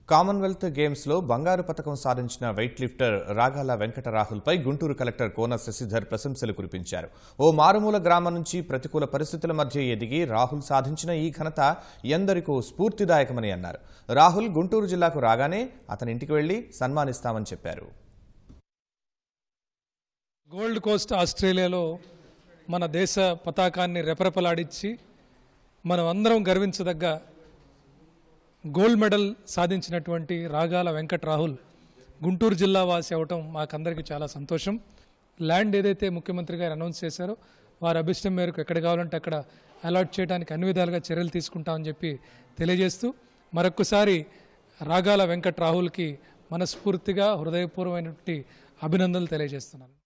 Commonwealth games లో బంగారు పథకం సాధించిన వెయిట్ లిఫ్టర్ రాగాల వెంకట రాహుల్పై గుంటూరు కలెక్టర్ కోన శశిధర్ ప్రశంసలు కురిపించారు ఓ మారుమూల గ్రామం నుంచి ప్రతికూల పరిస్థితుల మధ్య ఎదిగి రాహుల్ సాధించిన ఈ ఘనత ఎందరికో స్ఫూర్తిదాయకమని అన్నారు రాహుల్ గుంటూరు జిల్లాకు రాగానే అతని ఇంటికి వెళ్లి సన్మానిస్తామని చెప్పారు గోల్డ్ కోస్ట్ ఆస్ట్రేలియాలో మన దేశ పతాకాన్ని రెపరెపలాడించి మనం అందరం గర్వించదగ్గ గోల్డ్ మెడల్ సాధించినటువంటి రాగాల వెంకట్ రాహుల్ గుంటూరు జిల్లా వాసి అవటం మాకందరికీ చాలా సంతోషం ల్యాండ్ ఏదైతే ముఖ్యమంత్రి గారు అనౌన్స్ చేశారో వారి అభిష్టం మేరకు ఎక్కడ కావాలంటే అక్కడ అలాట్ చేయడానికి అన్ని విధాలుగా చర్యలు తీసుకుంటామని చెప్పి తెలియజేస్తూ మరొక్కసారి రాగాల వెంకట్ రాహుల్కి మనస్ఫూర్తిగా హృదయపూర్వమైనటువంటి అభినందనలు తెలియజేస్తున్నాను